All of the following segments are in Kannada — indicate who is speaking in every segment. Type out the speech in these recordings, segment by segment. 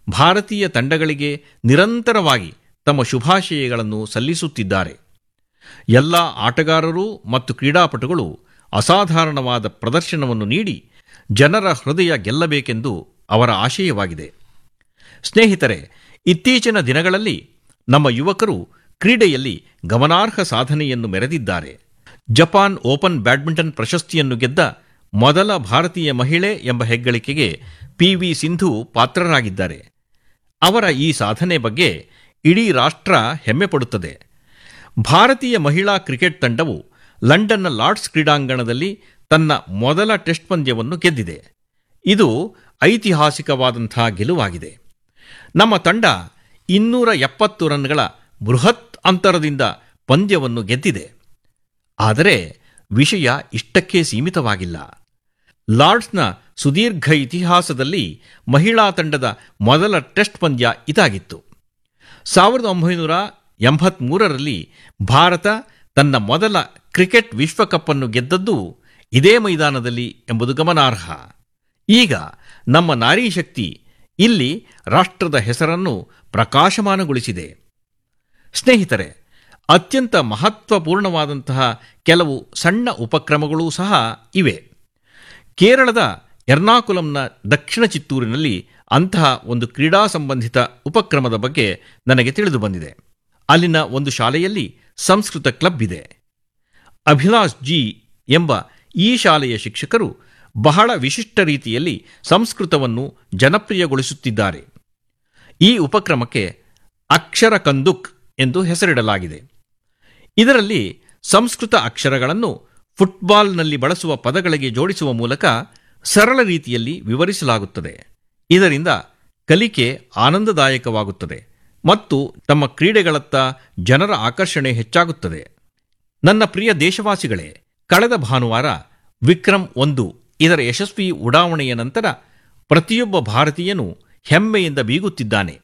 Speaker 1: ಭಾರತೀಯ ತಂಡಗಳಿಗೆ ನಿರಂತರವಾಗಿ ತಮ್ಮ ಶುಭಾಶಯಗಳನ್ನು ಸಲ್ಲಿಸುತ್ತಿದ್ದಾರೆ ಎಲ್ಲ ಆಟಗಾರರು ಮತ್ತು ಕ್ರೀಡಾಪಟುಗಳು ಅಸಾಧಾರಣವಾದ ಪ್ರದರ್ಶನವನ್ನು ನೀಡಿ ಜನರ ಹೃದಯ ಗೆಲ್ಲಬೇಕೆಂದು ಅವರ ಆಶಯವಾಗಿದೆ ಸ್ನೇಹಿತರೆ ಇತ್ತೀಚಿನ ದಿನಗಳಲ್ಲಿ ನಮ್ಮ ಯುವಕರು ಕ್ರೀಡೆಯಲ್ಲಿ ಗಮನಾರ್ಹ ಸಾಧನೆಯನ್ನು ಮೆರೆದಿದ್ದಾರೆ ಜಪಾನ್ ಓಪನ್ ಬ್ಯಾಡ್ಮಿಂಟನ್ ಪ್ರಶಸ್ತಿಯನ್ನು ಗೆದ್ದ ಮೊದಲ ಭಾರತೀಯ ಮಹಿಳೆ ಎಂಬ ಹೆಗ್ಗಳಿಕೆಗೆ ಪಿ ವಿ ಸಿಂಧು ಪಾತ್ರರಾಗಿದ್ದಾರೆ ಅವರ ಈ ಸಾಧನೆ ಬಗ್ಗೆ ಇಡೀ ರಾಷ್ಟ್ರ ಹೆಮ್ಮೆ ಪಡುತ್ತದೆ ಭಾರತೀಯ ಮಹಿಳಾ ಕ್ರಿಕೆಟ್ ತಂಡವು ಲಂಡನ್ನ ಲಾರ್ಡ್ಸ್ ಕ್ರೀಡಾಂಗಣದಲ್ಲಿ ತನ್ನ ಮೊದಲ ಟೆಸ್ಟ್ ಪಂದ್ಯವನ್ನು ಗೆದ್ದಿದೆ ಇದು ಐತಿಹಾಸಿಕವಾದಂಥ ಗೆಲುವಾಗಿದೆ ನಮ್ಮ ತಂಡ ಇನ್ನೂರ ಎಪ್ಪತ್ತು ರನ್ಗಳ ಬೃಹತ್ ಅಂತರದಿಂದ ಪಂದ್ಯವನ್ನು ಗೆದ್ದಿದೆ ಆದರೆ ವಿಷಯ ಇಷ್ಟಕ್ಕೆ ಸೀಮಿತವಾಗಿಲ್ಲ ಲಾರ್ಡ್ಸ್ನ ಸುದೀರ್ಘ ಇತಿಹಾಸದಲ್ಲಿ ಮಹಿಳಾ ತಂಡದ ಮೊದಲ ಟೆಸ್ಟ್ ಪಂದ್ಯ ಇದಾಗಿತ್ತು ಸಾವಿರದ ಒಂಬೈನೂರ ಎಂಬತ್ಮೂರರಲ್ಲಿ ಭಾರತ ತನ್ನ ಮೊದಲ ಕ್ರಿಕೆಟ್ ವಿಶ್ವಕಪ್ ಅನ್ನು ಗೆದ್ದದ್ದು ಇದೇ ಮೈದಾನದಲ್ಲಿ ಎಂಬುದು ಗಮನಾರ್ಹ ಈಗ ನಮ್ಮ ನಾರಿ ಶಕ್ತಿ ಇಲ್ಲಿ ರಾಷ್ಟ್ರದ ಹೆಸರನ್ನು ಪ್ರಕಾಶಮಾನಗೊಳಿಸಿದೆ ಸ್ನೇಹಿತರೆ ಅತ್ಯಂತ ಮಹತ್ವಪೂರ್ಣವಾದಂತಹ ಕೆಲವು ಸಣ್ಣ ಉಪಕ್ರಮಗಳೂ ಸಹ ಇವೆ ಕೇರಳದ ಎರ್ನಾಕುಲಂನ ದಕ್ಷಿಣ ಚಿತ್ತೂರಿನಲ್ಲಿ ಅಂತಹ ಒಂದು ಕ್ರೀಡಾ ಸಂಬಂಧಿತ ಉಪಕ್ರಮದ ಬಗ್ಗೆ ನನಗೆ ತಿಳಿದು ಬಂದಿದೆ ಅಲ್ಲಿನ ಒಂದು ಶಾಲೆಯಲ್ಲಿ ಸಂಸ್ಕೃತ ಕ್ಲಬ್ ಇದೆ ಅಭಿಲಾಷ್ ಜಿ ಎಂಬ ಈ ಶಾಲೆಯ ಶಿಕ್ಷಕರು ಬಹಳ ವಿಶಿಷ್ಟ ರೀತಿಯಲ್ಲಿ ಸಂಸ್ಕೃತವನ್ನು ಜನಪ್ರಿಯಗೊಳಿಸುತ್ತಿದ್ದಾರೆ ಈ ಉಪಕ್ರಮಕ್ಕೆ ಅಕ್ಷರ ಕಂದುಕ್ ಎಂದು ಹೆಸರಿಡಲಾಗಿದೆ ಇದರಲ್ಲಿ ಸಂಸ್ಕೃತ ಅಕ್ಷರಗಳನ್ನು ಫುಟ್ಬಾಲ್ನಲ್ಲಿ ಬಳಸುವ ಪದಗಳಿಗೆ ಜೋಡಿಸುವ ಮೂಲಕ ಸರಳ ರೀತಿಯಲ್ಲಿ ವಿವರಿಸಲಾಗುತ್ತದೆ ಇದರಿಂದ ಕಲಿಕೆ ಆನಂದದಾಯಕವಾಗುತ್ತದೆ ಮತ್ತು ತಮ್ಮ ಕ್ರೀಡೆಗಳತ್ತ ಜನರ ಆಕರ್ಷಣೆ ಹೆಚ್ಚಾಗುತ್ತದೆ ನನ್ನ ಪ್ರಿಯ ದೇಶವಾಸಿಗಳೇ ಕಳೆದ ಭಾನುವಾರ ವಿಕ್ರಮ್ ಒಂದು ಇದರ ಯಶಸ್ವಿ ಉಡಾವಣೆಯ ನಂತರ ಪ್ರತಿಯೊಬ್ಬ ಭಾರತೀಯನೂ ಹೆಮ್ಮೆಯಿಂದ ಬೀಗುತ್ತಿದ್ದಾನೆ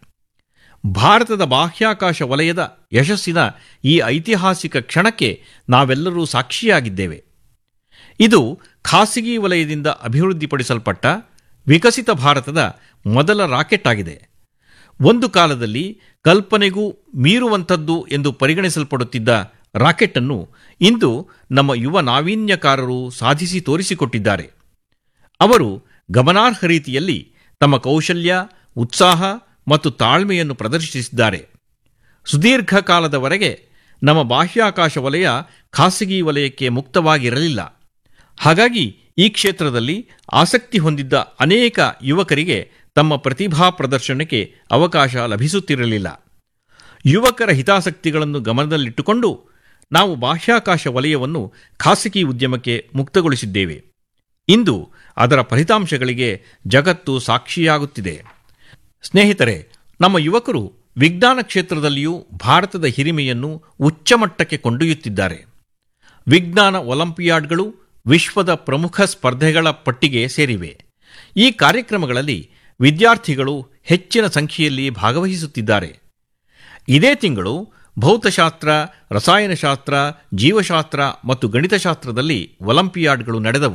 Speaker 1: ಭಾರತದ ಬಾಹ್ಯಾಕಾಶ ವಲಯದ ಯಶಸ್ಸಿನ ಈ ಐತಿಹಾಸಿಕ ಕ್ಷಣಕ್ಕೆ ನಾವೆಲ್ಲರೂ ಸಾಕ್ಷಿಯಾಗಿದ್ದೇವೆ ಇದು ಖಾಸಗಿ ವಲಯದಿಂದ ಅಭಿವೃದ್ಧಿಪಡಿಸಲ್ಪಟ್ಟ ವಿಕಸಿತ ಭಾರತದ ಮೊದಲ ರಾಕೆಟ್ ಆಗಿದೆ ಒಂದು ಕಾಲದಲ್ಲಿ ಕಲ್ಪನೆಗೂ ಮೀರುವಂಥದ್ದು ಎಂದು ಪರಿಗಣಿಸಲ್ಪಡುತ್ತಿದ್ದ ರಾಕೆಟ್ ಅನ್ನು ಇಂದು ನಮ್ಮ ಯುವ ನಾವೀನ್ಯಕಾರರು ಸಾಧಿಸಿ ತೋರಿಸಿಕೊಟ್ಟಿದ್ದಾರೆ ಅವರು ಗಮನಾರ್ಹ ರೀತಿಯಲ್ಲಿ ತಮ್ಮ ಕೌಶಲ್ಯ ಉತ್ಸಾಹ ಮತ್ತು ತಾಳ್ಮೆಯನ್ನು ಪ್ರದರ್ಶಿಸಿದ್ದಾರೆ ಸುದೀರ್ಘ ಕಾಲದವರೆಗೆ ನಮ್ಮ ಬಾಹ್ಯಾಕಾಶ ವಲಯ ಖಾಸಗಿ ವಲಯಕ್ಕೆ ಮುಕ್ತವಾಗಿರಲಿಲ್ಲ ಹಾಗಾಗಿ ಈ ಕ್ಷೇತ್ರದಲ್ಲಿ ಆಸಕ್ತಿ ಹೊಂದಿದ್ದ ಅನೇಕ ಯುವಕರಿಗೆ ತಮ್ಮ ಪ್ರತಿಭಾ ಪ್ರದರ್ಶನಕ್ಕೆ ಅವಕಾಶ ಲಭಿಸುತ್ತಿರಲಿಲ್ಲ ಯುವಕರ ಹಿತಾಸಕ್ತಿಗಳನ್ನು ಗಮನದಲ್ಲಿಟ್ಟುಕೊಂಡು ನಾವು ಬಾಹ್ಯಾಕಾಶ ವಲಯವನ್ನು ಖಾಸಗಿ ಉದ್ಯಮಕ್ಕೆ ಮುಕ್ತಗೊಳಿಸಿದ್ದೇವೆ ಇಂದು ಅದರ ಫಲಿತಾಂಶಗಳಿಗೆ ಜಗತ್ತು ಸಾಕ್ಷಿಯಾಗುತ್ತಿದೆ ಸ್ನೇಹಿತರೆ ನಮ್ಮ ಯುವಕರು ವಿಜ್ಞಾನ ಕ್ಷೇತ್ರದಲ್ಲಿಯೂ ಭಾರತದ ಹಿರಿಮೆಯನ್ನು ಉಚ್ಚಮಟ್ಟಕ್ಕೆ ಕೊಂಡೊಯ್ಯುತ್ತಿದ್ದಾರೆ ವಿಜ್ಞಾನ ಒಲಿಂಪಿಯಾಡ್ಗಳು ವಿಶ್ವದ ಪ್ರಮುಖ ಸ್ಪರ್ಧೆಗಳ ಪಟ್ಟಿಗೆ ಸೇರಿವೆ ಈ ಕಾರ್ಯಕ್ರಮಗಳಲ್ಲಿ ವಿದ್ಯಾರ್ಥಿಗಳು ಹೆಚ್ಚಿನ ಸಂಖ್ಯೆಯಲ್ಲಿ ಭಾಗವಹಿಸುತ್ತಿದ್ದಾರೆ ಇದೇ ತಿಂಗಳು ಭೌತಶಾಸ್ತ್ರ ರಸಾಯನಶಾಸ್ತ್ರ ಜೀವಶಾಸ್ತ್ರ ಮತ್ತು ಗಣಿತಶಾಸ್ತ್ರದಲ್ಲಿ ಒಲಿಂಪಿಯಾಡ್ಗಳು ನಡೆದವು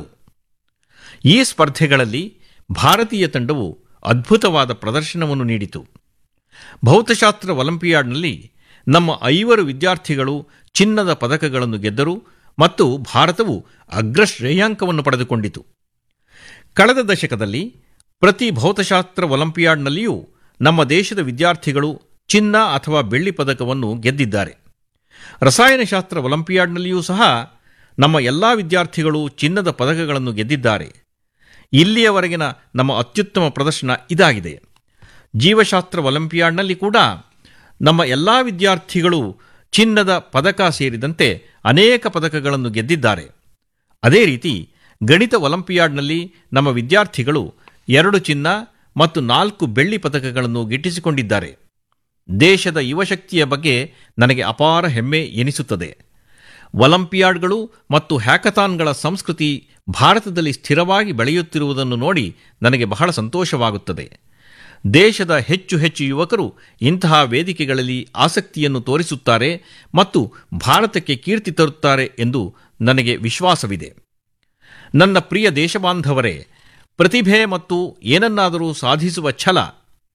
Speaker 1: ಈ ಸ್ಪರ್ಧೆಗಳಲ್ಲಿ ಭಾರತೀಯ ತಂಡವು ಅದ್ಭುತವಾದ ಪ್ರದರ್ಶನವನ್ನು ನೀಡಿತು ಭೌತಶಾಸ್ತ್ರ ಒಲಿಂಪಿಯಾಡ್ನಲ್ಲಿ ನಮ್ಮ ಐವರು ವಿದ್ಯಾರ್ಥಿಗಳು ಚಿನ್ನದ ಪದಕಗಳನ್ನು ಗೆದ್ದರು ಮತ್ತು ಭಾರತವು ಅಗ್ರ ಶ್ರೇಯಾಂಕವನ್ನು ಪಡೆದುಕೊಂಡಿತು ಕಳೆದ ದಶಕದಲ್ಲಿ ಪ್ರತಿ ಭೌತಶಾಸ್ತ್ರ ಒಲಿಂಪಿಯಾಡ್ನಲ್ಲಿಯೂ ನಮ್ಮ ದೇಶದ ವಿದ್ಯಾರ್ಥಿಗಳು ಚಿನ್ನ ಅಥವಾ ಬೆಳ್ಳಿ ಪದಕವನ್ನು ಗೆದ್ದಿದ್ದಾರೆ ರಸಾಯನಶಾಸ್ತ್ರ ಒಲಿಂಪಿಯಾಡ್ನಲ್ಲಿಯೂ ಸಹ ನಮ್ಮ ಎಲ್ಲ ವಿದ್ಯಾರ್ಥಿಗಳು ಚಿನ್ನದ ಪದಕಗಳನ್ನು ಗೆದ್ದಿದ್ದಾರೆ ಇಲ್ಲಿಯವರೆಗಿನ ನಮ್ಮ ಅತ್ಯುತ್ತಮ ಪ್ರದರ್ಶನ ಇದಾಗಿದೆ ಜೀವಶಾಸ್ತ್ರ ಒಲಿಂಪಿಯಾಡ್ನಲ್ಲಿ ಕೂಡ ನಮ್ಮ ಎಲ್ಲ ವಿದ್ಯಾರ್ಥಿಗಳು ಚಿನ್ನದ ಪದಕ ಸೇರಿದಂತೆ ಅನೇಕ ಪದಕಗಳನ್ನು ಗೆದ್ದಿದ್ದಾರೆ ಅದೇ ರೀತಿ ಗಣಿತ ಒಲಿಂಪಿಯಾಡ್ನಲ್ಲಿ ನಮ್ಮ ವಿದ್ಯಾರ್ಥಿಗಳು ಎರಡು ಚಿನ್ನ ಮತ್ತು ನಾಲ್ಕು ಬೆಳ್ಳಿ ಪದಕಗಳನ್ನು ಗಿಟ್ಟಿಸಿಕೊಂಡಿದ್ದಾರೆ ದೇಶದ ಯುವಶಕ್ತಿಯ ಬಗ್ಗೆ ನನಗೆ ಅಪಾರ ಹೆಮ್ಮೆ ಎನಿಸುತ್ತದೆ ಒಲಿಂಪಿಯಾಡ್ಗಳು ಮತ್ತು ಹ್ಯಾಕಥಾನ್ಗಳ ಸಂಸ್ಕೃತಿ ಭಾರತದಲ್ಲಿ ಸ್ಥಿರವಾಗಿ ಬೆಳೆಯುತ್ತಿರುವುದನ್ನು ನೋಡಿ ನನಗೆ ಬಹಳ ಸಂತೋಷವಾಗುತ್ತದೆ ದೇಶದ ಹೆಚ್ಚು ಹೆಚ್ಚು ಯುವಕರು ಇಂತಹ ವೇದಿಕೆಗಳಲ್ಲಿ ಆಸಕ್ತಿಯನ್ನು ತೋರಿಸುತ್ತಾರೆ ಮತ್ತು ಭಾರತಕ್ಕೆ ಕೀರ್ತಿ ತರುತ್ತಾರೆ ಎಂದು ನನಗೆ ವಿಶ್ವಾಸವಿದೆ ನನ್ನ ಪ್ರಿಯ ದೇಶಬಾಂಧವರೇ ಪ್ರತಿಭೆ ಮತ್ತು ಏನನ್ನಾದರೂ ಸಾಧಿಸುವ ಛಲ